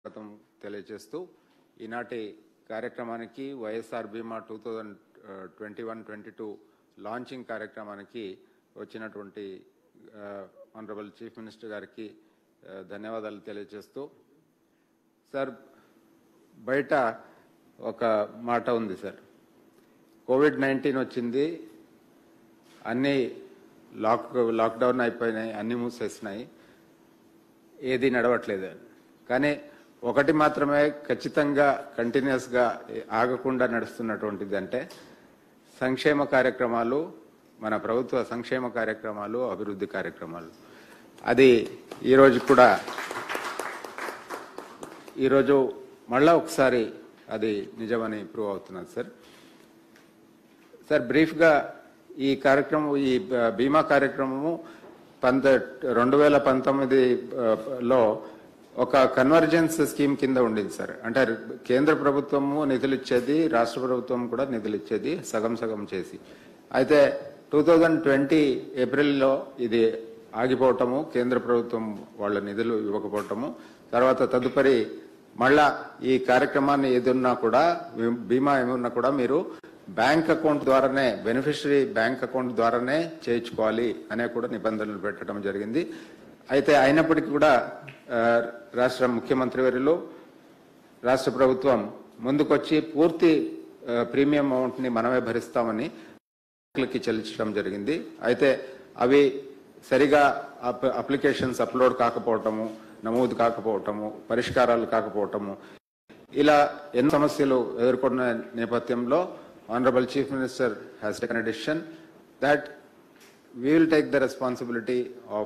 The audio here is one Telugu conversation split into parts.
స్వాగతం తెలియజేస్తూ ఈనాటి కార్యక్రమానికి YSR Bima two thousand twenty one twenty two launching కార్యక్రమానికి వచ్చినటువంటి ఆనరబుల్ చీఫ్ మినిస్టర్ గారికి ఆ, ధన్యవాదాలు తెలియజేస్తూ సార్ బయట ఒక మాట ఉంది సార్ కోవిడ్ నైన్టీన్ వచ్చింది అన్నీ లాక్ లాక్డౌన్ అయిపోయినాయి అన్నీ మూసేసినాయి ఏది నడవట్లేదు కానీ ఒకటి మాత్రమే ఖచ్చితంగా కంటిన్యూస్గా ఆగకుండా నడుస్తున్నటువంటిది అంటే సంక్షేమ కార్యక్రమాలు మన ప్రభుత్వ సంక్షేమ కార్యక్రమాలు అభివృద్ధి కార్యక్రమాలు అది ఈరోజు కూడా ఈరోజు మళ్ళా ఒకసారి అది నిజమని ప్రూవ్ అవుతున్నది సార్ సార్ బ్రీఫ్గా ఈ కార్యక్రమం ఈ బ- బీమా కార్యక్రమము పంత రెండు వేల పంతొమ్మిది ఆ, లో ఒక కన్వర్జెన్స్ స్కీమ్ కింద ఉండింది సార్ అంటే కేంద్ర ప్రభుత్వము నిధులు ఇచ్చేది రాష్ట్ర ప్రభుత్వం కూడా నిధులు ఇచ్చేది సగం సగం చేసి అయితే టూ థౌజండ్ ట్వంటీ ఏప్రిల్లో ఇది ఆగిపోవటము కేంద్ర ప్రభుత్వం వాళ్ళ నిధులు ఇవ్వకపోవటము తర్వాత తదుపరి మళ్ళా ఈ కార్యక్రమాన్ని ఏదున్నా కూడా బీమా ఏమున్నా కూడా మీరు బ్యాంక్ అకౌంట్ ద్వారానే బెనిఫిషరీ బ్యాంక్ అకౌంట్ ద్వారానే చేయించుకోవాలి అనే కూడా నిబంధనలు పెట్టడం జరిగింది అయితే అయినప్పటికీ కూడా ఆ, రాష్ట్ర ముఖ్యమంత్రి వర్యులు రాష్ట్ర ప్రభుత్వం ముందుకొచ్చి పూర్తి ఆ, ప్రీమియం అమౌంట్ ని మనమే భరిస్తామని బ్యాంకులకి చెల్లించడం జరిగింది అయితే అవి సరిగా అప్- అప్లికేషన్స్ అప్లోడ్ కాకపోవటము నమోదు కాకపోవటము పరిష్కారాలు కాకపోవటము ఇలా ఎన్నో సమస్యలు ఎదుర్కొన్న నేపథ్యంలో honourable chief minister has taken decision that we will take the responsibility of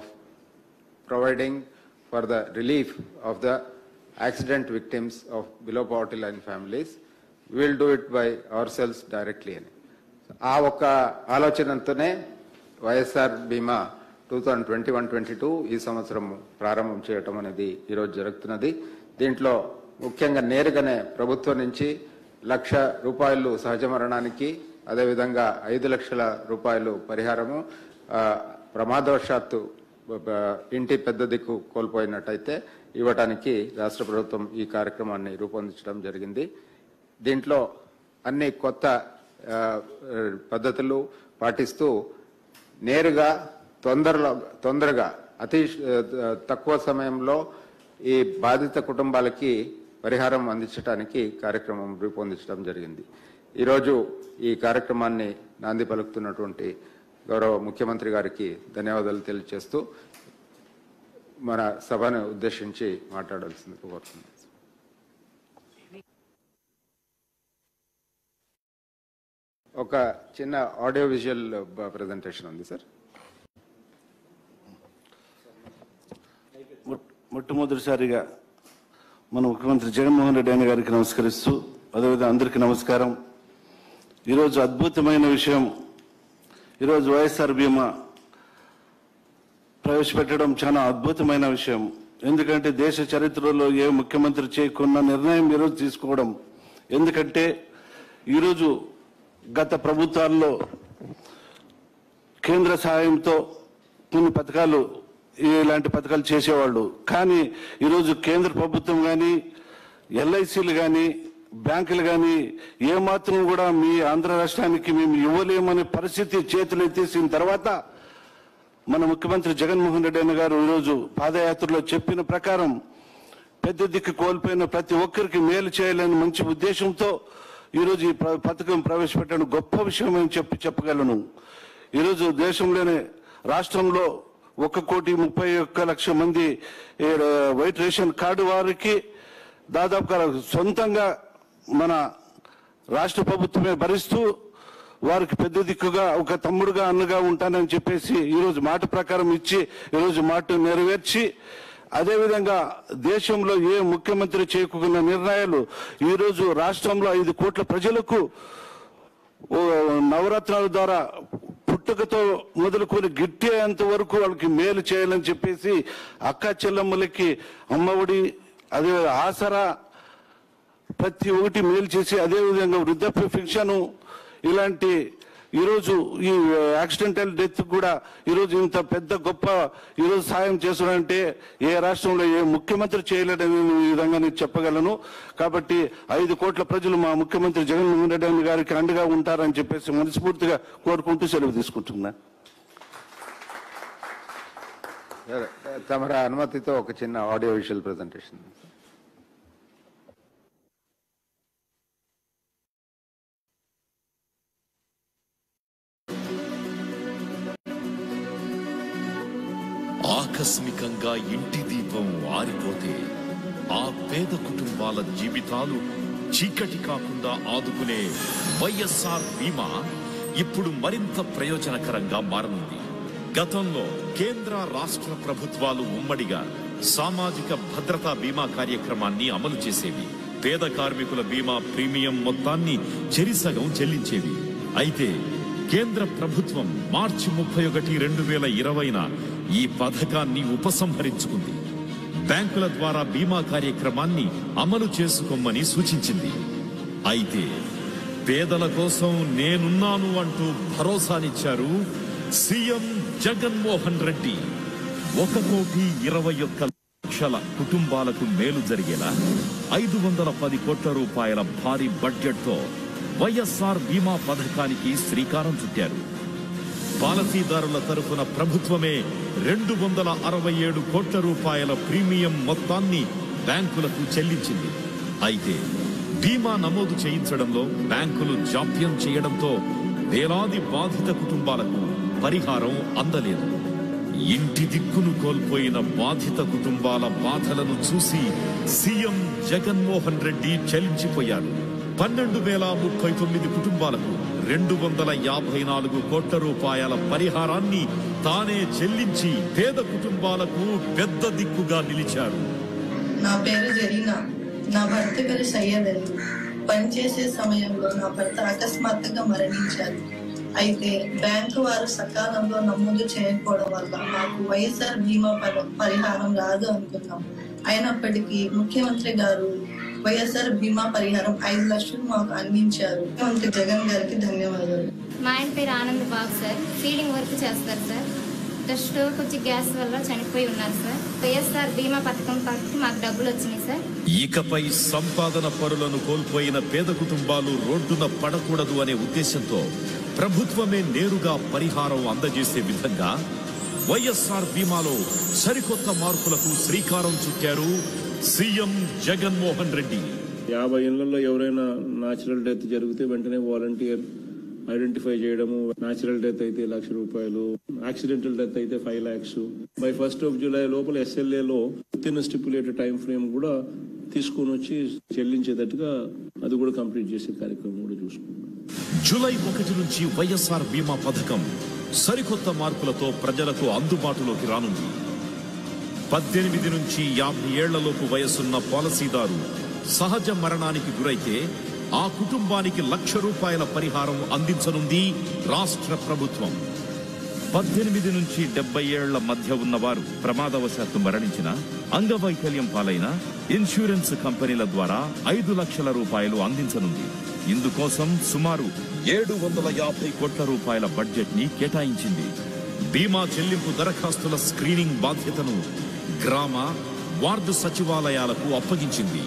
providing for the relief of the accident victims of below poverty line families. We will do it by ourselves directly. అని ఆ ఒక్క ఆలోచనతోనే YSR Bima two thousand twenty one twenty two ఈ సంవత్సరం ప్రారంభం చేయటం అనేది ఈరోజు జరుగుతున్నది దీంట్లో ముఖ్యంగా నేరుగానే ప్రభుత్వం నుంచి లక్ష రూపాయలు సహజ మరణానికి అదేవిధంగా ఐదు లక్షల రూపాయలు పరిహారము ఆ, ప్రమాదవశాత్తు బ- బ- ఇంటి పెద్ద దిక్కు కోల్పోయినట్టయితే ఇవ్వటానికి రాష్ట్ర ప్రభుత్వం ఈ కార్యక్రమాన్ని రూపొందించడం జరిగింది దీంట్లో అన్ని కొత్త ఆ, పద్ధతులు పాటిస్తూ నేరుగా తొందరలో తొందరగా అతి ఆ, తక్కువ సమయంలో ఈ బాధిత కుటుంబాలకి పరిహారం అందించడానికి కార్యక్రమం రూపొందించడం జరిగింది ఈరోజు ఈ కార్యక్రమాన్ని నాంది పలుకుతున్నటువంటి గౌరవ ముఖ్యమంత్రి గారికి ధన్యవాదాలు తెలియజేస్తూ మన సభను ఉద్దేశించి మాట్లాడాల్సింది కోరుతున్నాను ఒక చిన్న ఆడియో విజువల్ ప్రజెంటేషన్ ఉంది సార్ మొట్ట- మొట్టమొదటిసారిగా మన ముఖ్యమంత్రి జగన్మోహన్ రెడ్డి అన్న గారికి నమస్కరిస్తూ అదేవిధంగా అందరికీ నమస్కారం ఈరోజు అద్భుతమైన విషయం ఈరోజు వైఎస్ఆర్ బీమా ప్రవేశపెట్టడం చాలా అద్భుతమైన విషయం ఎందుకంటే దేశ చరిత్రలో ఏ ముఖ్యమంత్రి చేయకున్న నిర్ణయం ఈరోజు తీసుకోవడం ఎందుకంటే ఈరోజు గత ప్రభుత్వాల్లో కేంద్ర సహాయంతో కొన్ని పథకాలు ఇలాంటి పథకాలు చేసేవాళ్ళు కానీ ఈరోజు కేంద్ర ప్రభుత్వం కానీ ఎల్ఐసీలు కానీ బ్యాంకులు కానీ ఏమాత్రం కూడా మీ ఆంధ్ర రాష్ట్రానికి మేము ఇవ్వలేమనే పరిస్థితి చేతులు ఎత్తేసిన తర్వాత మన ముఖ్యమంత్రి జగన్మోహన్ రెడ్డి అన్న గారు ఈరోజు పాదయాత్రలో చెప్పిన ప్రకారం పెద్ద దిక్కు కోల్పోయిన ప్రతి ఒక్కరికి మేలు చేయాలని మంచి ఉద్దేశంతో ఈరోజు ఈ ప్ర- పథకం ప్రవేశపెట్టడం గొప్ప విషయం అని చెప్పి చెప్పగలను ఈరోజు దేశంలోనే రాష్ట్రంలో ఒక కోటి ముప్పై ఒక్క లక్ష మంది ఈ, వైట్ రేషన్ కార్డు వారికి దాదాపుగా సొంతంగా మన రాష్ట్ర ప్రభుత్వమే భరిస్తూ వారికి పెద్ద దిక్కుగా ఒక తమ్ముడుగా అన్నగా ఉంటానని చెప్పేసి ఈరోజు మాట ప్రకారం ఇచ్చి ఈరోజు మాట నెరవేర్చి అదేవిధంగా దేశంలో ఏ ముఖ్యమంత్రి చేయకున్న నిర్ణయాలు ఈరోజు రాష్ట్రంలో ఐదు కోట్ల ప్రజలకు ఓ నవరత్నాల ద్వారా పుట్టుకతో మొదలుకొని గిట్టేంత వరకు వాళ్ళకి మేలు చేయాలని చెప్పేసి అక్క చెల్లెమ్మలకి అమ్మఒడి అదే ఆసరా ప్రతి ఒక్కటి మేలు చేసి అదేవిధంగా వృద్ధాప్య పెన్షన్ ఇలాంటి ఈరోజు ఈ యాక్సిడెంటల్ డెత్ కూడా ఈరోజు ఇంత పెద్ద గొప్ప ఈరోజు సాయం చేస్తున్నారంటే ఏ రాష్ట్రంలో ఏ ముఖ్యమంత్రి చేయలేడని ఈ విధంగా నేను చెప్పగలను కాబట్టి ఐదు కోట్ల ప్రజలు మా ముఖ్యమంత్రి జగన్మోహన్ రెడ్డి గారికి అండగా ఉంటారని చెప్పేసి మనస్ఫూర్తిగా కోరుకుంటూ సెలవు తీసుకుంటున్నా సార్ తమరి అనుమతితో ఒక చిన్న ఆడియో విజువల్ ప్రజెంటేషన్ ఆకస్మికంగా ఇంటి దీపం ఆరిపోతే ఆ పేద కుటుంబాల జీవితాలు చీకటి కాకుండా ఆదుకునే వైఎస్ఆర్ బీమా ఇప్పుడు మరింత ప్రయోజనకరంగా మారనుంది గతంలో కేంద్ర రాష్ట్ర ప్రభుత్వాలు ఉమ్మడిగా సామాజిక భద్రతా బీమా కార్యక్రమాన్ని అమలు చేసేవి పేద కార్మికుల బీమా ప్రీమియం మొత్తాన్ని చెరిసగం చెల్లించేవి అయితే కేంద్ర ప్రభుత్వం మార్చి ముప్పై ఒకటి రెండు వేల ఇరవైన ఈ పథకాన్ని ఉపసంహరించుకుంది బ్యాంకుల ద్వారా బీమా కార్యక్రమాన్ని అమలు చేసుకోమని సూచించింది అయితే పేదల కోసం నేనున్నాను అంటూ భరోసానిచ్చారు సీఎం జగన్మోహన్ రెడ్డి ఒక కోటి ఇరవై ఒక్క లక్షల కుటుంబాలకు మేలు జరిగేలా ఐదు వందల పది కోట్ల రూపాయల భారీ బడ్జెట్తో వైఎస్ఆర్ బీమా పథకానికి శ్రీకారం చుట్టారు పాలసీదారుల తరఫున ప్రభుత్వమే రెండు వందల అరవై ఏడు కోట్ల రూపాయల ప్రీమియం మొత్తాన్ని బ్యాంకులకు చెల్లించింది అయితే బీమా నమోదు చేయించడంలో బ్యాంకులు జాప్యం చేయడంతో వేలాది బాధిత కుటుంబాలకు పరిహారం అందలేదు ఇంటి దిక్కును కోల్పోయిన బాధిత కుటుంబాల బాధలను చూసి సీఎం జగన్మోహన్ రెడ్డి చలించిపోయారు పన్నెండు వేల ముప్పై తొమ్మిది కుటుంబాలకు రెండు వందల యాభై నాలుగు కోట్ల రూపాయల పరిహారాన్ని తానే చెల్లించి పేద కుటుంబాలకు పెద్ద దిక్కుగా నిలిచారు నా పేరు జరీనా నా భర్త పేరు సయ్యద్ అలీ పనిచేసే సమయంలో నా భర్త అకస్మాత్తుగా మరణించారు అయితే బ్యాంకు వారు సకాలంలో నమోదు చేయకపోవడం వల్ల మాకు వైఎస్ఆర్ బీమా పరి- పరిహారం రాదు అనుకున్నాం అయినప్పటికీ ముఖ్యమంత్రి గారు వైఎస్ఆర్ బీమా పరిహారం ఐదు లక్షలు మాకు అందించారు ముఖ్యమంత్రి జగన్ గారికి ధన్యవాదాలు మా ఆయన పేరు Anand Babu sir feeding work చేస్తారు సార్ స్టోవ్కి వచ్చి గ్యాస్ వల్ల చనిపోయి ఉన్నారు సార్ వైఎస్ఆర్ బీమా పథకం పట్టి మాకు డబ్బులు వచ్చినాయి సార్ ఇకపై సంపాదన పరులను కోల్పోయిన పేద కుటుంబాలు రోడ్డున పడకూడదు అనే ఉద్దేశంతో ప్రభుత్వమే నేరుగా పరిహారం అందజేసే విధంగా వైఎస్ఆర్ బీమాలో సరికొత్త మార్పులకు శ్రీకారం చుట్టారు సీఎం జగన్మోహన్ రెడ్డి యాభై ఇళ్లలో ఎవరైనా న్యాచురల్ డెత్ జరిగితే వెంటనే వాలంటీర్ ఐడెంటిఫై చేయడము న్యాచురల్ డెత్ అయితే లక్ష రూపాయలు యాక్సిడెంటల్ డెత్ అయితే five lakhs by first of July లోపల ఎస్ఎల్ఏలో with in stipulated time frame కూడా తీసుకొని వచ్చి చెల్లించేటట్టుగా అది కూడా కంప్లీట్ చేసే కార్యక్రమం కూడా చూసుకుంటాం జూలై ఒకటి నుంచి వైఎస్ఆర్ బీమా పథకం సరికొత్త మార్పులతో ప్రజలకు అందుబాటులోకి రానుంది పద్దెనిమిది నుంచి యాభై ఏళ్లలోపు వయసున్న పాలసీదారు సహజ మరణానికి గురైతే ఆ కుటుంబానికి లక్ష రూపాయల పరిహారం అందించనుంది రాష్ట్ర ప్రభుత్వం పద్దెనిమిది నుంచి డెబ్బై ఏళ్ల మధ్య ఉన్నవారు ప్రమాదవశాత్తు మరణించిన అంగవైకల్యం పాలైన ఇన్సూరెన్స్ కంపెనీల ద్వారా ఐదు లక్షల రూపాయలు అందించనుంది ఇందుకోసం సుమారు ఏడు వందల యాభై కోట్ల రూపాయల బడ్జెట్ ని కేటాయించింది బీమా చెల్లింపు దరఖాస్తుల స్క్రీనింగ్ బాధ్యతను గ్రామ వార్డు సచివాలయాలకు అప్పగించింది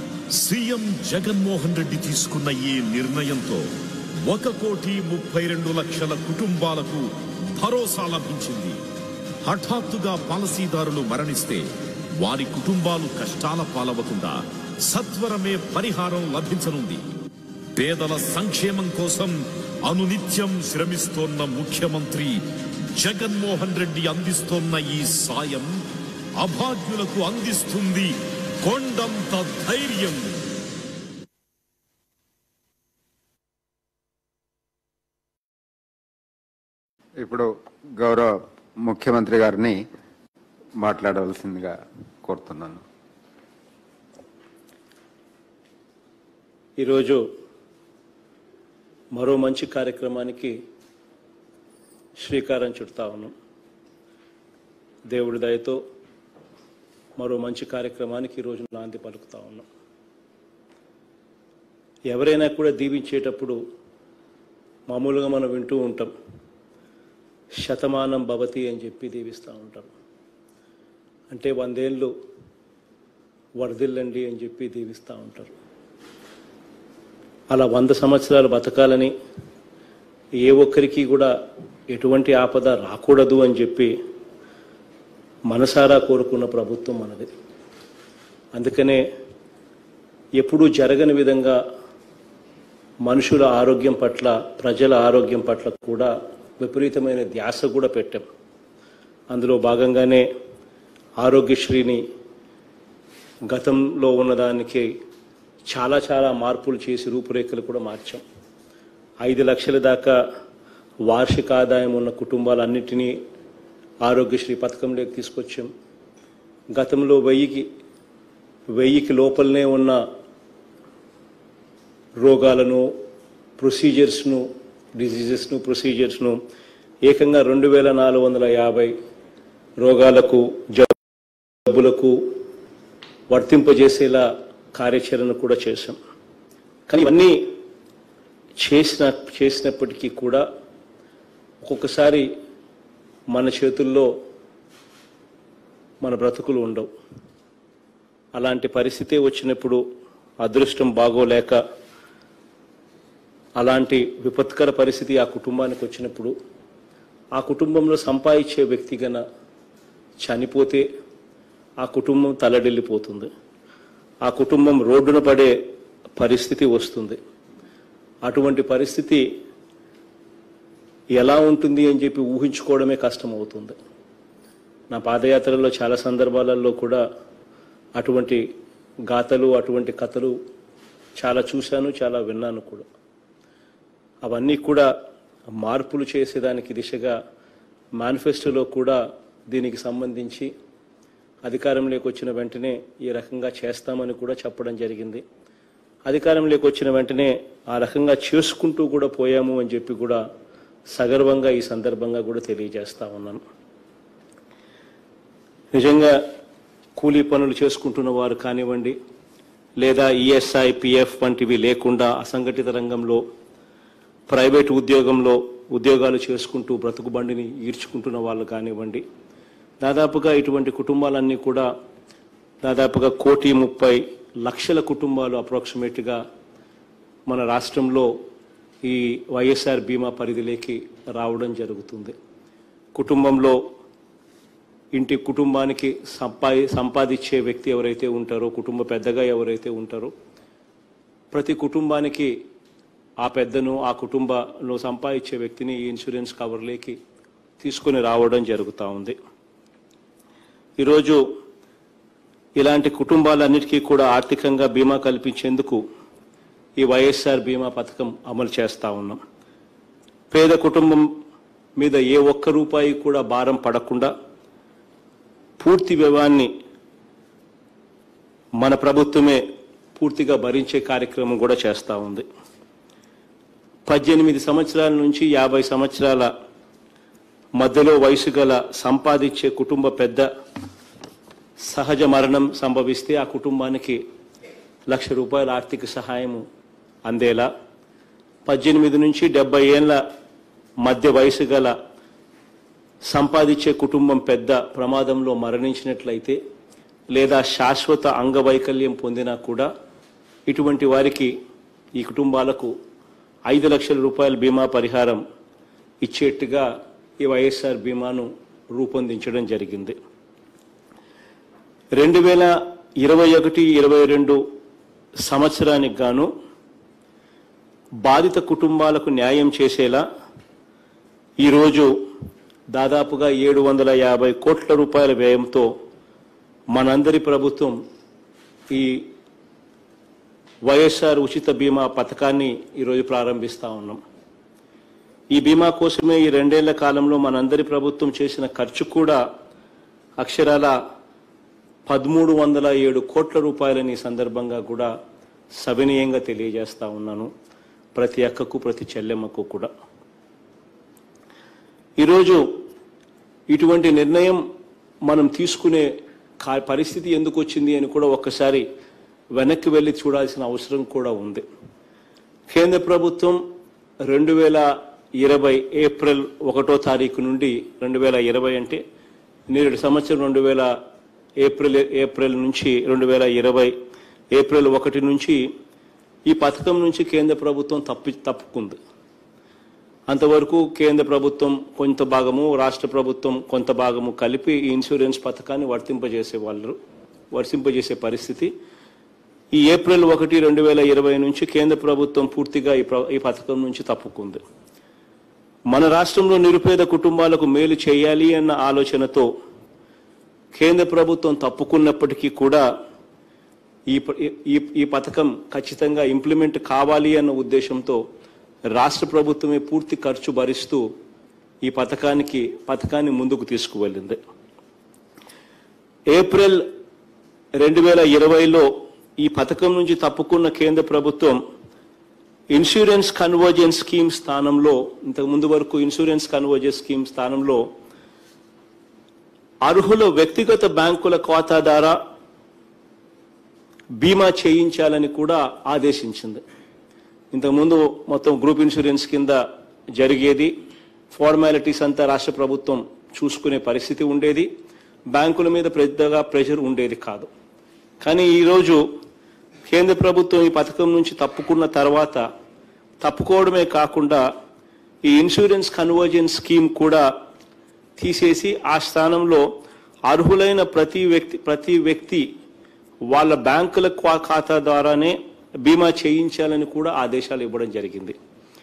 సీఎం జగన్మోహన్ రెడ్డి తీసుకున్న ఈ నిర్ణయంతో ఒక కోటి ముప్పై రెండు లక్షల కుటుంబాలకు భరోసా లభించింది హఠాత్తుగా పాలసీదారులు మరణిస్తే వారి కుటుంబాలు కష్టాల పాలవకుండా సత్వరమే పరిహారం లభించనుంది పేదల సంక్షేమం కోసం అనునిత్యం శ్రమిస్తోన్న ముఖ్యమంత్రి జగన్మోహన్ రెడ్డి అందిస్తోన్న ఈ సాయం అభాగ్యులకు అందిస్తుంది కొండంత ధైర్యం ఇప్పుడు గౌరవ ముఖ్యమంత్రి గారిని మాట్లాడవలసిందిగా కోరుతున్నాను ఈరోజు మరో మంచి కార్యక్రమానికి శ్రీకారం చుడతా ఉన్నాం దేవుడి దయతో మరో మంచి కార్యక్రమానికి ఈరోజు నాంది పలుకుతా ఉన్నాం ఎవరైనా కూడా దీవించేటప్పుడు మామూలుగా మనం వింటూ ఉంటాం శతమానం భవతి అని చెప్పి దీవిస్తూ ఉంటాం అంటే వందేళ్ళు వరదిల్లండి అని చెప్పి దీవిస్తూ ఉంటారు అలా వంద సంవత్సరాలు బతకాలని ఏ ఒక్కరికి కూడా ఎటువంటి ఆపద రాకూడదు అని చెప్పి మనసారా కోరుకున్న ప్రభుత్వం మనది అందుకనే ఎప్పుడూ జరగని విధంగా మనుషుల ఆరోగ్యం పట్ల ప్రజల ఆరోగ్యం పట్ల కూడా విపరీతమైన ధ్యాస కూడా పెట్టాం అందులో భాగంగానే ఆరోగ్యశ్రీని గతంలో ఉన్నదానికి చాలా చాలా మార్పులు చేసి రూపురేఖలు కూడా మార్చాం ఐదు లక్షల దాకా వార్షిక ఆదాయం ఉన్న కుటుంబాలన్నిటినీ ఆరోగ్యశ్రీ పథకంలోకి తీసుకొచ్చాం గతంలో వెయ్యికి వెయ్యికి లోపలనే ఉన్న రోగాలను ప్రొసీజర్స్ను డిజీజెస్ను ప్రొసీజర్స్ను ఏకంగా రెండు వేల నాలుగు వందల యాభై రోగాలకు జబ్బులకు వర్తింపజేసేలా కార్యాచరణ కూడా చేశాం కానీ ఇవన్నీ చేసిన చేసినప్పటికీ కూడా ఒక్కొక్కసారి మన చేతుల్లో మన బ్రతుకులు ఉండవు అలాంటి పరిస్థితి వచ్చినప్పుడు అదృష్టం బాగోలేక అలాంటి విపత్కర పరిస్థితి ఆ కుటుంబానికి వచ్చినప్పుడు ఆ కుటుంబంలో సంపాదించే వ్యక్తి గన చనిపోతే ఆ కుటుంబం తలడిల్లిపోతుంది ఆ కుటుంబం రోడ్డున పడే పరిస్థితి వస్తుంది అటువంటి పరిస్థితి ఎలా ఉంటుంది అని చెప్పి ఊహించుకోవడమే కష్టం అవుతుంది నా పాదయాత్రలో చాలా సందర్భాలలో కూడా అటువంటి గాథలు అటువంటి కథలు చాలా చూశాను చాలా విన్నాను కూడా అవన్నీ కూడా మార్పులు చేసేదానికి దిశగా మేనిఫెస్టోలో కూడా దీనికి సంబంధించి అధికారంలోకి వచ్చిన వెంటనే ఈ రకంగా చేస్తామని కూడా చెప్పడం జరిగింది అధికారంలోకి వచ్చిన వెంటనే ఆ రకంగా చేసుకుంటూ కూడా పోయాము అని చెప్పి కూడా సగర్వంగా ఈ సందర్భంగా కూడా తెలియజేస్తా ఉన్నాను నిజంగా కూలీ పనులు చేసుకుంటున్న వారు కానివ్వండి లేదా ఈఎస్ఐ పిఎఫ్ వంటివి లేకుండా అసంఘటిత రంగంలో ప్రైవేట్ ఉద్యోగంలో ఉద్యోగాలు చేసుకుంటూ బ్రతుకుబండిని ఈడ్చుకుంటున్న వాళ్ళు కానివ్వండి దాదాపుగా ఇటువంటి కుటుంబాలన్నీ కూడా దాదాపుగా కోటి ముప్పై లక్షల కుటుంబాలు అప్రాక్సిమేట్గా మన రాష్ట్రంలో ఈ వైఎస్ఆర్ బీమా పరిధిలోకి రావడం జరుగుతుంది కుటుంబంలో ఇంటి కుటుంబానికి సంపాది సంపాదించే వ్యక్తి ఎవరైతే ఉంటారో కుటుంబ పెద్దగా ఎవరైతే ఉంటారో ప్రతి కుటుంబానికి ఆ పెద్దను ఆ కుటుంబంలో సంపాదించే వ్యక్తిని ఈ ఇన్సూరెన్స్ కవర్లోకి తీసుకొని రావడం జరుగుతూ ఉంది ఈరోజు ఇలాంటి కుటుంబాలన్నిటికీ కూడా ఆర్థికంగా బీమా కల్పించేందుకు ఈ వైఎస్ఆర్ బీమా పథకం అమలు చేస్తూ ఉన్నాం పేద కుటుంబం మీద ఏ ఒక్క రూపాయి కూడా భారం పడకుండా పూర్తి వ్యయాన్ని మన ప్రభుత్వమే పూర్తిగా భరించే కార్యక్రమం కూడా చేస్తూ ఉంది పద్దెనిమిది సంవత్సరాల నుంచి యాభై సంవత్సరాల మధ్యలో వయసు గల సంపాదించే కుటుంబ పెద్ద సహజ మరణం సంభవిస్తే ఆ కుటుంబానికి లక్ష రూపాయల ఆర్థిక సహాయం అందేలా పద్దెనిమిది నుంచి డెబ్బై ఏళ్ళ మధ్య వయసు గల సంపాదించే కుటుంబం పెద్ద ప్రమాదంలో మరణించినట్లయితే లేదా శాశ్వత అంగవైకల్యం పొందినా కూడా ఇటువంటి వారికి ఈ కుటుంబాలకు ఐదు లక్షల రూపాయల బీమా పరిహారం ఇచ్చేట్టుగా ఈ వైఎస్ఆర్ బీమాను రూపొందించడం జరిగింది రెండు వేల ఇరవై ఒకటి ఇరవై రెండు సంవత్సరానికి గాను బాధిత కుటుంబాలకు న్యాయం చేసేలా ఈరోజు దాదాపుగా ఏడు వందల యాభై కోట్ల రూపాయల వ్యయంతో మనందరి ప్రభుత్వం ఈ వైఎస్ఆర్ ఉచిత బీమా పథకాన్ని ఈరోజు ప్రారంభిస్తా ఉన్నాం ఈ బీమా కోసమే ఈ రెండేళ్ల కాలంలో మనందరి ప్రభుత్వం చేసిన ఖర్చు కూడా అక్షరాల పదమూడు వందల ఏడు కోట్ల రూపాయలని ఈ సందర్భంగా కూడా సవినయంగా తెలియజేస్తా ఉన్నాను ప్రతి అక్కకు ప్రతి చెల్లెమ్మకు కూడా ఈరోజు ఇటువంటి నిర్ణయం మనం తీసుకునే కా- పరిస్థితి ఎందుకు వచ్చింది అని కూడా ఒక్కసారి వెనక్కి వెళ్ళి చూడాల్సిన అవసరం కూడా ఉంది కేంద్ర ప్రభుత్వం రెండు వేల ఇరవై ఏప్రిల్ ఒకటో తారీఖు నుండి రెండు వేల ఇరవై అంటే నేడు సంవత్సరం రెండు వేల ఏప్రిల్ ఏప్రిల్ నుంచి రెండు వేల ఇరవై ఏప్రిల్ ఒకటి నుంచి ఈ పథకం నుంచి కేంద్ర ప్రభుత్వం తప్పి తప్పుకుంది అంతవరకు కేంద్ర ప్రభుత్వం కొంత భాగము రాష్ట్ర ప్రభుత్వం కొంత భాగము కలిపి ఈ ఇన్సూరెన్స్ పథకాన్ని వర్తింపజేసే వాళ్ళు వర్తింపజేసే పరిస్థితి ఈ ఏప్రిల్ ఒకటి రెండు వేల ఇరవై నుంచి కేంద్ర ప్రభుత్వం పూర్తిగా ఈ ప్ర- ఈ పథకం నుంచి తప్పుకుంది మన రాష్ట్రంలో నిరుపేద కుటుంబాలకు మేలు చేయాలి అన్న ఆలోచనతో కేంద్ర ప్రభుత్వం తప్పుకున్నప్పటికీ కూడా ఈ ప- ఈ ఈ పథకం ఖచ్చితంగా ఇంప్లిమెంట్ కావాలి అన్న ఉద్దేశంతో రాష్ట్ర ప్రభుత్వమే పూర్తి ఖర్చు భరిస్తూ ఈ పథకానికి పథకాన్ని ముందుకు తీసుకువెళ్ళింది ఏప్రిల్ రెండు వేల ఇరవైలో ఈ పథకం నుంచి తప్పుకున్న కేంద్ర ప్రభుత్వం ఇన్సూరెన్స్ కన్వర్జెన్స్ స్కీమ్ స్థానంలో ఇంతకు ముందు వరకు ఇన్సూరెన్స్ కన్వర్జెన్స్ స్కీమ్ స్థానంలో అర్హుల వ్యక్తిగత బ్యాంకుల ఖాతా ద్వారా బీమా చేయించాలని కూడా ఆదేశించింది ఇంతకుముందు మొత్తం గ్రూప్ ఇన్సూరెన్స్ కింద జరిగేది ఫార్మాలిటీస్ అంతా రాష్ట్ర ప్రభుత్వం చూసుకునే పరిస్థితి ఉండేది బ్యాంకుల మీద పెద్దగా ప్రెషర్ ఉండేది కాదు కానీ ఈరోజు కేంద్ర ప్రభుత్వం ఈ పథకం నుంచి తప్పుకున్న తర్వాత తప్పుకోవడమే కాకుండా ఈ ఇన్సూరెన్స్ కన్వర్జెన్స్ స్కీమ్ కూడా తీసేసి ఆ స్థానంలో అర్హులైన ప్రతి వ్యక్తి ప్రతి వ్యక్తి వాళ్ళ బ్యాంకుల ఖా- ఖాతా ద్వారానే బీమా చేయించాలని కూడా ఆదేశాలు ఇవ్వడం జరిగింది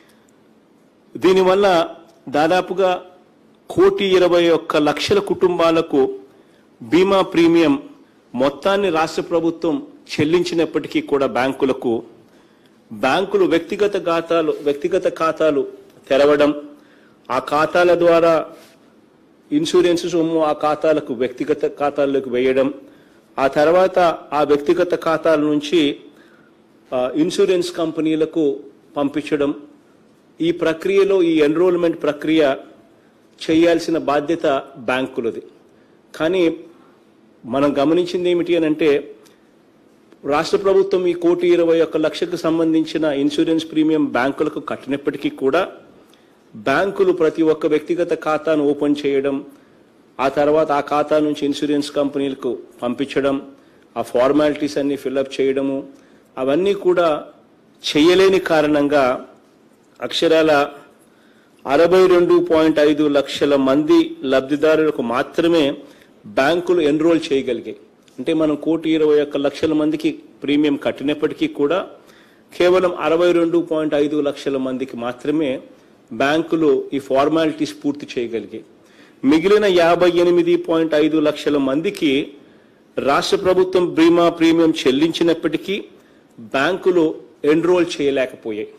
దీనివల్ల దాదాపుగా కోటి ఇరవై ఒక్క లక్షల కుటుంబాలకు బీమా ప్రీమియం మొత్తాన్ని రాష్ట్ర ప్రభుత్వం చెల్లించినప్పటికీ కూడా బ్యాంకులకు బ్యాంకులు వ్యక్తిగత ఖాతాలు వ్యక్తిగత ఖాతాలు తెరవడం ఆ ఖాతాల ద్వారా ఇన్సూరెన్స్ సొమ్ము ఆ ఖాతాలకు వ్యక్తిగత ఖాతాల్లోకి వేయడం ఆ తర్వాత ఆ వ్యక్తిగత ఖాతాల నుంచి ఆ, ఇన్సూరెన్స్ కంపెనీలకు పంపించడం ఈ ప్రక్రియలో ఈ ఎన్రోల్మెంట్ ప్రక్రియ చేయాల్సిన బాధ్యత బ్యాంకులది కానీ మనం గమనించింది ఏమిటి అని అంటే రాష్ట్ర ప్రభుత్వం ఈ కోటి ఇరవై ఒక్క లక్షకు సంబంధించిన ఇన్సూరెన్స్ ప్రీమియం బ్యాంకులకు కట్టినప్పటికీ కూడా బ్యాంకులు ప్రతి ఒక్క వ్యక్తిగత ఖాతాను ఓపెన్ చేయడం ఆ తర్వాత ఆ ఖాతా నుంచి ఇన్సూరెన్స్ కంపెనీలకు పంపించడం ఆ ఫార్మాలిటీస్ అన్ని ఫిల్అప్ చేయడము అవన్నీ కూడా చేయలేని కారణంగా అక్షరాల అరవై రెండు పాయింట్ ఐదు లక్షల మంది లబ్ధిదారులకు మాత్రమే బ్యాంకులు ఎన్రోల్ చేయగలిగాయి అంటే మనం కోటి ఇరవై ఒక్క లక్షల మందికి ప్రీమియం కట్టినప్పటికీ కూడా కేవలం అరవై రెండు పాయింట్ ఐదు లక్షల మందికి మాత్రమే బ్యాంకులు ఈ ఫార్మాలిటీస్ పూర్తి చేయగలిగాయి మిగిలిన యాభై ఎనిమిది పాయింట్ ఐదు లక్షల మందికి రాష్ట్ర ప్రభుత్వం బీమా ప్రీమియం చెల్లించినప్పటికీ బ్యాంకులు ఎన్రోల్ చేయలేకపోయాయి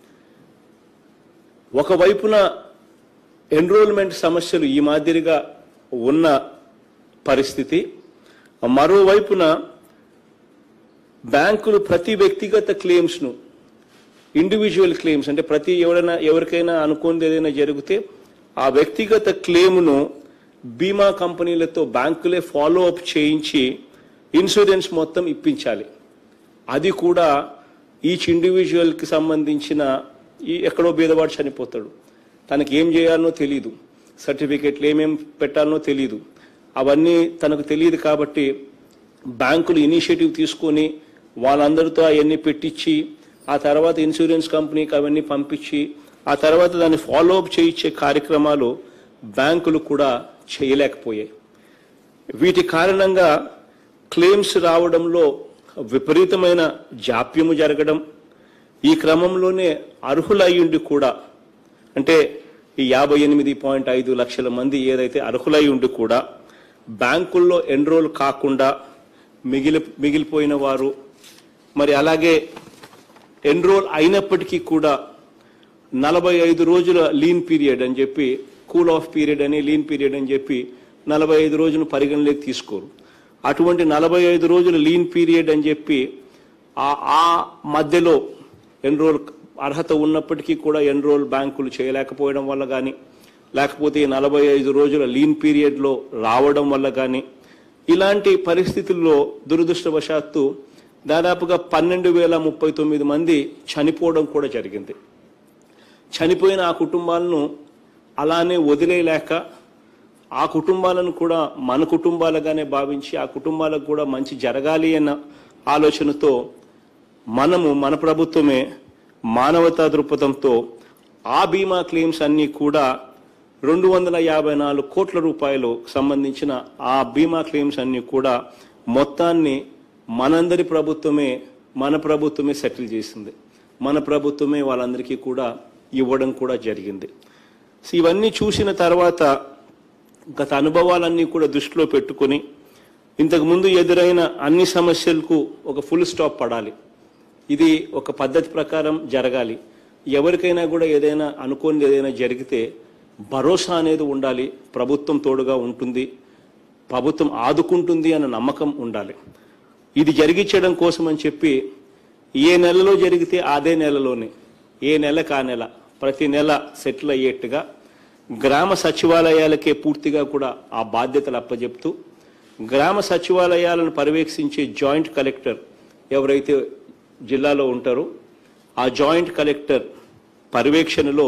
ఒకవైపున ఎన్రోల్మెంట్ సమస్యలు ఈ మాదిరిగా ఉన్న పరిస్థితి మరోవైపున బ్యాంకులు ప్రతి వ్యక్తిగత క్లెయిమ్స్ను ఇండివిజువల్ క్లెయిమ్స్ అంటే ప్రతి ఎవరైనా ఎవరికైనా అనుకుంది ఏదైనా జరిగితే ఆ వ్యక్తిగత క్లెయిమ్ను బీమా కంపెనీలతో బ్యాంకులే ఫాలో అప్ చేయించి ఇన్సూరెన్స్ మొత్తం ఇప్పించాలి అది కూడా ఈచ్ ఇండివిజువల్కి సంబంధించిన ఈ ఎక్కడో బీదవాడు చనిపోతాడు తనకి ఏం చేయాలనో తెలియదు సర్టిఫికెట్లు ఏమేం పెట్టాలనో తెలియదు అవన్నీ తనకు తెలియదు కాబట్టి బ్యాంకులు ఇనిషియేటివ్ తీసుకొని వాళ్ళందరితో అవన్నీ పెట్టించి ఆ తర్వాత ఇన్సూరెన్స్ కంపెనీకి అవన్నీ పంపించి ఆ తర్వాత దాన్ని ఫాలో అప్ చేయించే కార్యక్రమాలు బ్యాంకులు కూడా చేయలేకపోయాయి వీటి కారణంగా క్లెయిమ్స్ రావడంలో విపరీతమైన జాప్యము జరగడం ఈ క్రమంలోనే అర్హులయ్యుండి కూడా అంటే ఈ యాభై ఎనిమిది పాయింట్ ఐదు లక్షల మంది ఏదైతే అర్హులై ఉండి కూడా బ్యాంకుల్లో ఎన్రోల్ కాకుండా మిగిలి మిగిలిపోయిన వారు మరి అలాగే ఎన్రోల్ అయినప్పటికీ కూడా నలభై ఐదు రోజుల లీన్ పీరియడ్ అని చెప్పి కూల్ ఆఫ్ పీరియడ్ అని లీన్ పీరియడ్ అని చెప్పి నలభై ఐదు రోజులు పరిగణలోకి తీసుకోరు అటువంటి నలభై ఐదు రోజుల లీన్ పీరియడ్ అని చెప్పి ఆ ఆ మధ్యలో ఎన్రోల్ అర్హత ఉన్నప్పటికీ కూడా ఎన్రోల్ బ్యాంకులు చేయలేకపోవడం వల్ల కానీ లేకపోతే ఈ నలభై ఐదు రోజుల లీన్ పీరియడ్లో రావడం వల్ల కానీ ఇలాంటి పరిస్థితుల్లో దురదృష్టవశాత్తు దాదాపుగా పన్నెండు వేల ముప్పై తొమ్మిది మంది చనిపోవడం కూడా జరిగింది చనిపోయిన ఆ కుటుంబాలను అలానే వదిలేయలేక ఆ కుటుంబాలను కూడా మన కుటుంబాలుగానే భావించి ఆ కుటుంబాలకు కూడా మంచి జరగాలి అన్న ఆలోచనతో మనము మన ప్రభుత్వమే మానవతా దృక్పథంతో ఆ బీమా క్లెయిమ్స్ అన్నీ కూడా రెండు వందల యాభై నాలుగు కోట్ల రూపాయలు సంబంధించిన ఆ బీమా క్లెయిమ్స్ అన్నీ కూడా మొత్తాన్ని మనందరి ప్రభుత్వమే మన ప్రభుత్వమే సెటిల్ చేసింది మన ప్రభుత్వమే వాళ్ళందరికీ కూడా ఇవ్వడం కూడా జరిగింది సో ఇవన్నీ చూసిన తర్వాత గత అనుభవాలన్నీ కూడా దృష్టిలో పెట్టుకొని ఇంతకు ముందు ఎదురైన అన్ని సమస్యలకు ఒక ఫుల్ స్టాప్ పడాలి ఇది ఒక పద్ధతి ప్రకారం జరగాలి ఎవరికైనా కూడా ఏదైనా అనుకోని ఏదైనా జరిగితే భరోసా అనేది ఉండాలి ప్రభుత్వం తోడుగా ఉంటుంది ప్రభుత్వం ఆదుకుంటుంది అన్న నమ్మకం ఉండాలి ఇది జరిగించడం కోసం అని చెప్పి ఏ నెలలో జరిగితే అదే నెలలోనే ఏ నెలకు ఆ నెల ప్రతి నెల సెటిల్ అయ్యేట్టుగా గ్రామ సచివాలయాలకే పూర్తిగా కూడా ఆ బాధ్యతలు అప్పజెప్తూ గ్రామ సచివాలయాలను పర్యవేక్షించే జాయింట్ కలెక్టర్ ఎవరైతే జిల్లాలో ఉంటారో ఆ జాయింట్ కలెక్టర్ పర్యవేక్షణలో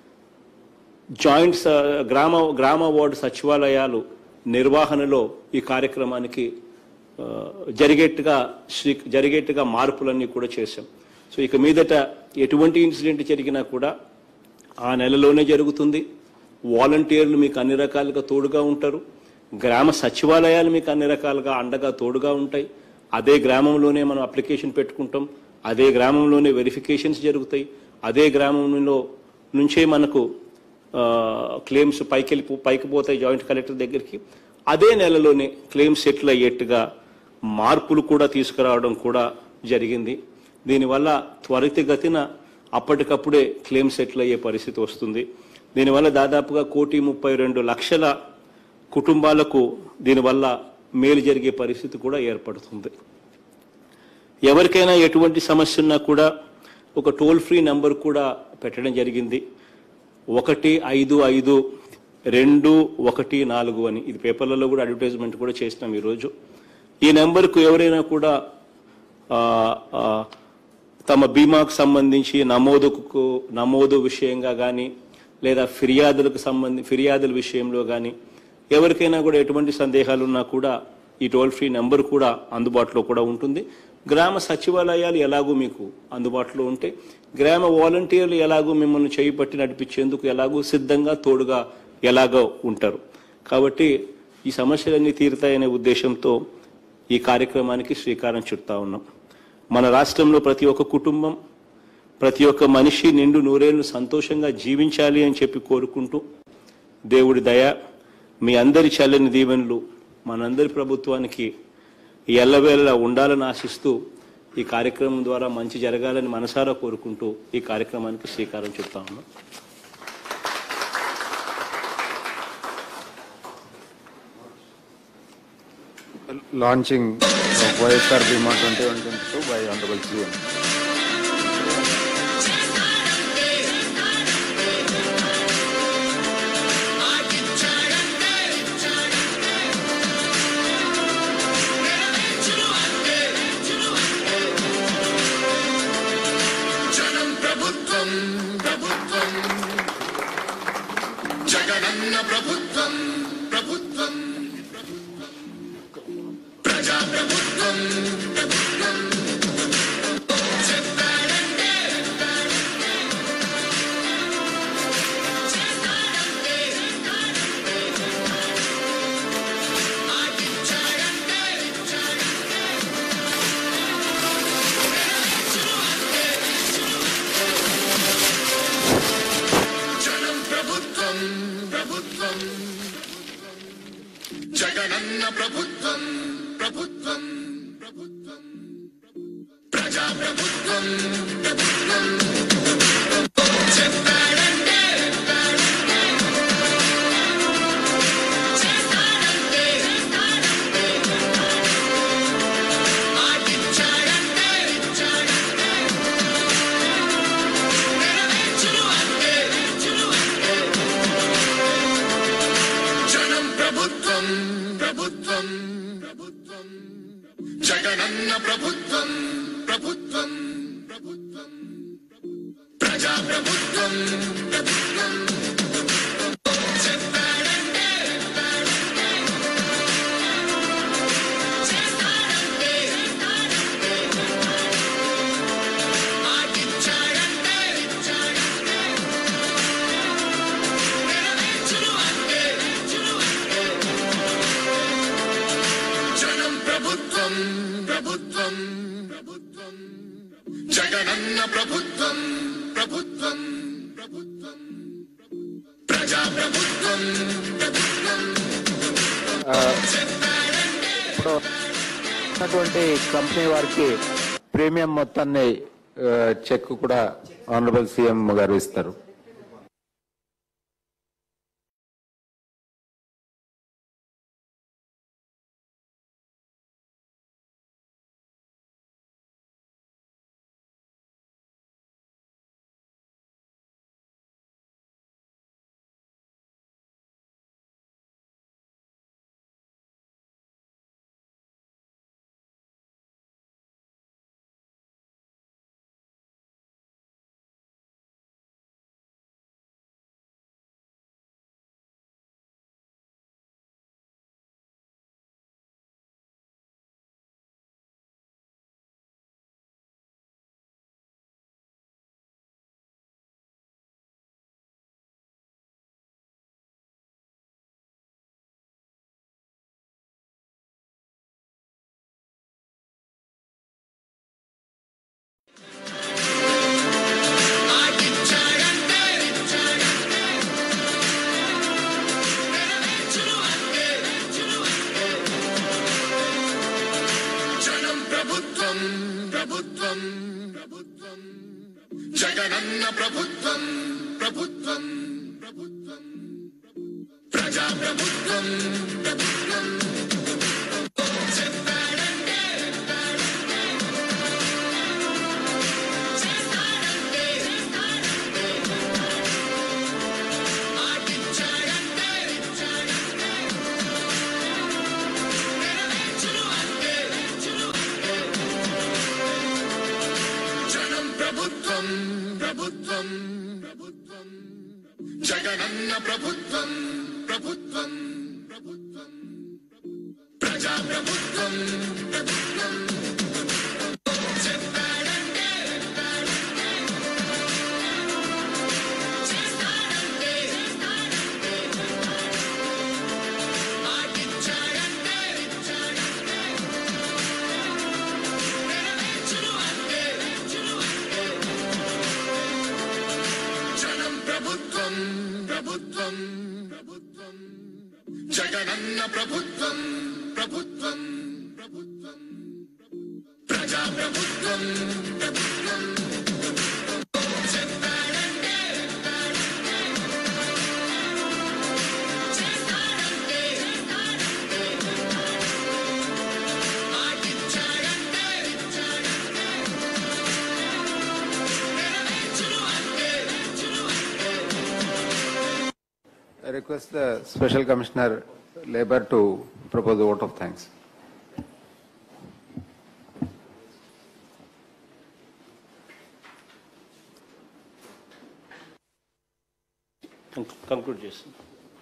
జాయింట్ స- గ్రామ గ్రామ వార్డు సచివాలయాలు నిర్వహణలో ఈ కార్యక్రమానికి ఆ, జరిగేట్టుగా శ్రీ జరిగేట్టుగా మార్పులన్నీ కూడా చేశాం సో ఇక మీదట ఎటువంటి ఇన్సిడెంట్ జరిగినా కూడా ఆ నెలలోనే జరుగుతుంది వాలంటీర్లు మీకు అన్ని రకాలుగా తోడుగా ఉంటారు గ్రామ సచివాలయాలు మీకు అన్ని రకాలుగా అండగా తోడుగా ఉంటాయి అదే గ్రామంలోనే మనం అప్లికేషన్ పెట్టుకుంటాం అదే గ్రామంలోనే వెరిఫికేషన్స్ జరుగుతాయి అదే గ్రామంలో నుంచే మనకు క్లెయిమ్స్ పైకి వెళ్ళి పైకి పోతాయి జాయింట్ కలెక్టర్ దగ్గరికి అదే నెలలోనే క్లెయిమ్స్ సెటిల్ అయ్యేట్టుగా మార్పులు కూడా తీసుకురావడం కూడా జరిగింది దీనివల్ల త్వరితగతిన అప్పటికప్పుడే క్లెయిమ్ సెటిల్ అయ్యే పరిస్థితి వస్తుంది దీనివల్ల దాదాపుగా కోటి ముప్పై రెండు లక్షల కుటుంబాలకు దీనివల్ల మేలు జరిగే పరిస్థితి కూడా ఏర్పడుతుంది ఎవరికైనా ఎటువంటి సమస్య ఉన్నా కూడా ఒక టోల్ ఫ్రీ నంబర్ కూడా పెట్టడం జరిగింది ఒకటి ఐదు ఐదు రెండు ఒకటి నాలుగు అని ఇది పేపర్లలో కూడా అడ్వర్టైజ్మెంట్ కూడా చేసినాం ఈరోజు ఈ నెంబర్కు ఎవరైనా కూడా ఆ, ఆ, తమ బీమాకు సంబంధించి నమోదుకు నమోదు విషయంగా కానీ లేదా ఫిర్యాదులకు సంబంధి ఫిర్యాదుల విషయంలో కానీ ఎవరికైనా కూడా ఎటువంటి సందేహాలు ఉన్నా కూడా ఈ టోల్ ఫ్రీ నెంబర్ కూడా అందుబాటులో కూడా ఉంటుంది గ్రామ సచివాలయాలు ఎలాగూ మీకు అందుబాటులో ఉంటే గ్రామ వాలంటీర్లు ఎలాగూ మిమ్మల్ని చేయి పట్టి నడిపించేందుకు ఎలాగూ సిద్ధంగా తోడుగా ఎలాగో ఉంటారు కాబట్టి ఈ సమస్యలన్నీ తీరుతాయనే ఉద్దేశంతో ఈ కార్యక్రమానికి శ్రీకారం చుడతా ఉన్నాం మన రాష్ట్రంలో ప్రతి ఒక్క కుటుంబం ప్రతి ఒక్క మనిషి నిండు నూరేళ్లు సంతోషంగా జీవించాలి అని చెప్పి కోరుకుంటూ దేవుడి దయ మీ అందరి చల్లని దీవెనలు మనందరి ప్రభుత్వానికి ఎల్లవేళలా ఉండాలని ఆశిస్తూ ఈ కార్యక్రమం ద్వారా మంచి జరగాలని మనసారా కోరుకుంటూ ఈ కార్యక్రమానికి శ్రీకారం చుడతా ఉన్నాం launching of YSR Bima 2122 by Honorable CM. జనం ప్రభుత్వం ప్రభుత్వం జగనన్న ప్రభుత్వం ప్రభుత్వం ప్రజా ప్రభుత్వం ప్రభుత్వం చెప్పాడంటే జనం ప్రభుత్వం ప్రభుత్వం జగనన్న ప్రభుత్వం ప్రభుత్వం ప్రభుత్వం ప్రజా ప్రభుత్వం ప్రభుత్వం చెప్పాడంటే మాటిచ్చాడంటే జనం ప్రభుత్వం ప్రభుత్వం ప్రభుత్వం జగనన్న ప్రభుత్వం ప్రభుత్వం ప్రభుత్వం ప్రజాప్రభుత్వం ప్రభుత్వం చెప్పాడంటే చేస్తాడంటే మాటిచ్చాడంటే నెరవేర్చును అంటే జనం ప్రభుత్వం ప్రభుత్వం ప్రభుత్వం జగనన్న ప్రభుత్వం ప్రభుత్వం ప్రభుత్వం ప్రజా ప్రభుత్వం ప్రభుత్వం ఇప్పుడు ఉన్నటువంటి కంపెనీ వారికి ప్రీమియం మొత్తాన్ని ఆ, చెక్ కూడా ఆనరబుల్ సీఎం గారు ఇస్తారు మాటిచ్చాడంటే నెరవేర్చును అంటే జనం ప్రభుత్వం ప్రభుత్వం ప్రభుత్వం జగనన్న ప్రభుత్వం ప్రభుత్వం ప్రభుత్వం ప్రజా ప్రభుత్వం ప్రభుత్వం చెప్పాడంటే చేస్తాడంటే మాటిచ్చాడంటే నెరవేర్చును అంటే జనం ప్రభుత్వం ప్రభుత్వం ప్రభుత్వం జగనన్న ప్రభుత్వం ప్రభుత్వం ప్రభుత్వం ప్రజా ప్రభుత్వం ప్రభుత్వం చెప్పాడంటే చేస్తాడంటే మాటిచ్చాడంటే నెరవేర్చును అంటే జనం ప్రభుత్వం ప్రభుత్వం ప్రభుత్వం జగనన్న ప్రభుత్వం ప్రభుత్వం ప్రభుత్వం ప్రజా ప్రభుత్వం ప్రభుత్వం చెప్పాడంటే చేస్తాడంటే మాటిచ్చాడంటే నెరవేర్చును అంటే I request the Special Commissioner Labor to propose a vote of thanks. Conclude చేస్తాను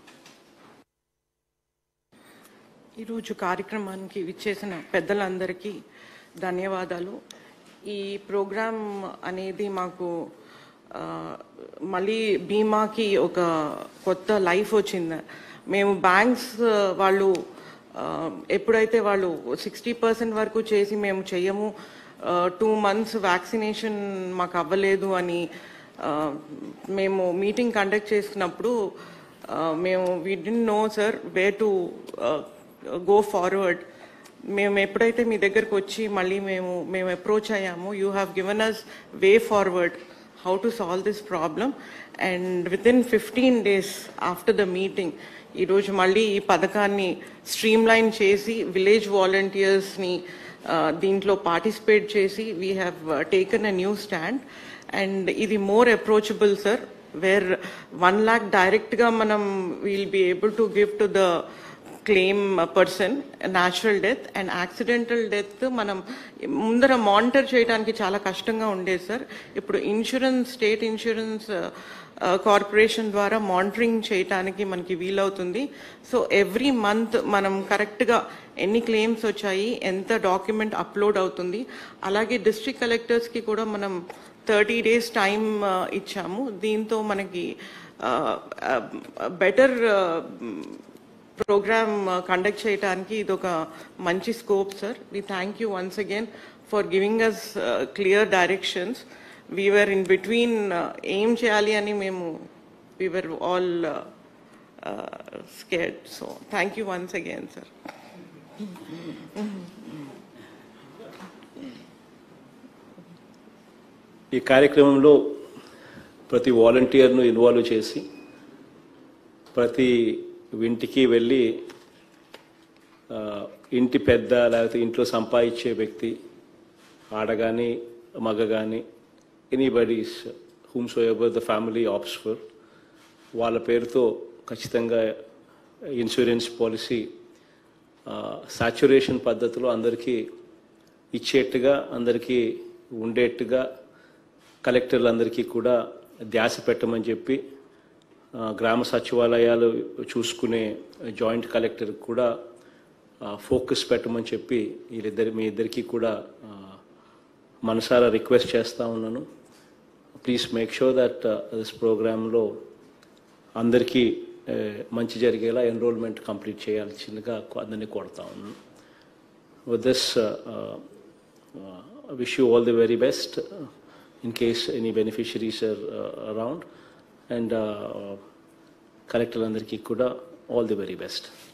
ఈరోజు కార్యక్రమానికి విచ్చేసిన పెద్దలందరికీ ధన్యవాదాలు ఈ ప్రోగ్రాం అనేది మాకు ఆ, మళ్ళీ బీమాకి ఒక కొత్త లైఫ్ వచ్చింది మేము బ్యాంక్స్ వాళ్ళు ఆ, ఎప్పుడైతే వాళ్ళు సిక్స్టీ పర్సెంట్ వరకు చేసి మేము చెయ్యము టూ మంత్స్ వ్యాక్సినేషన్ మాకు అవ్వలేదు అని ఆ, మేము మీటింగ్ కండక్ట్ చేసినప్పుడు ఆ, మేము we didn't know sir way to go forward మేము ఎప్పుడైతే మీ దగ్గరకు వచ్చి మళ్ళీ మేము మేము అప్రోచ్ అయ్యాము you have given us way forward how to solve this problem and within fifteen days after the meeting ఈరోజు మళ్ళీ ఈ పథకాన్ని స్ట్రీమ్లైన్ చేసి విలేజ్ వాలంటీర్స్ని దీంట్లో పార్టిసిపేట్ చేసి we have taken a new stand and ఇది more approachable sir where one lakh డైరెక్ట్గా మనం will be able to give to the claim person natural death and accidental death మనం ముందర మానిటర్ చేయడానికి చాలా కష్టంగా ఉండేది సార్ ఇప్పుడు ఇన్సూరెన్స్ స్టేట్ ఇన్సూరెన్స్ కార్పొరేషన్ ద్వారా మానిటరింగ్ చేయడానికి మనకి వీలవుతుంది సో ఎవ్రీ మంత్ మనం కరెక్ట్గా ఎన్ని క్లెయిమ్స్ వచ్చాయి ఎంత డాక్యుమెంట్ అప్లోడ్ అవుతుంది అలాగే డిస్ట్రిక్ట్ కలెక్టర్స్కి కూడా మనం థర్టీ డేస్ టైం ఇచ్చాము దీంతో మనకి బెటర్ ప్రోగ్రామ్ కండక్ట్ చేయడానికి ఇది ఒక మంచి scope sir we thank you once again for giving us clear directions we're in between ఏం చేయాలి అని మేము we're all scared so thank you once again sir ఈ కార్యక్రమంలో ప్రతి వాలంటీర్ను ఇన్వాల్వ్ చేసి ప్రతి ఇంటికి వెళ్ళి ఆ, ఇంటి పెద్ద లేకపోతే ఇంట్లో సంపాదించే వ్యక్తి ఆడ కానీ మగ కానీ anybody's whomsoever the family opts for వాళ్ళ పేరుతో ఖచ్చితంగా ఇన్సూరెన్స్ పాలసీ సాచురేషన్ పద్ధతిలో అందరికీ ఇచ్చేట్టుగా అందరికీ ఉండేట్టుగా కలెక్టర్లందరికీ కూడా ధ్యాస పెట్టమని చెప్పి ఆ, గ్రామ సచివాలయాలు చూసుకునే జాయింట్ కలెక్టర్ కూడా ఫోకస్ పెట్టమని చెప్పి వీళ్ళిద్దరి మీ ఇద్దరికి కూడా ఆ, మనసారా రిక్వెస్ట్ చేస్తా ఉన్నాను please make sure that this ప్రోగ్రాంలో అందరికీ ఆ, మంచి జరిగేలా ఎన్రోల్మెంట్ కంప్లీట్ చేయాల్సిందిగా అందరినీ కోరుతా ఉన్నాను with this, uh, uh, uh, I wish you all the very best uh, in case any beneficiaries are uh, around. And uh, collector అందరికీ కూడా all the very best.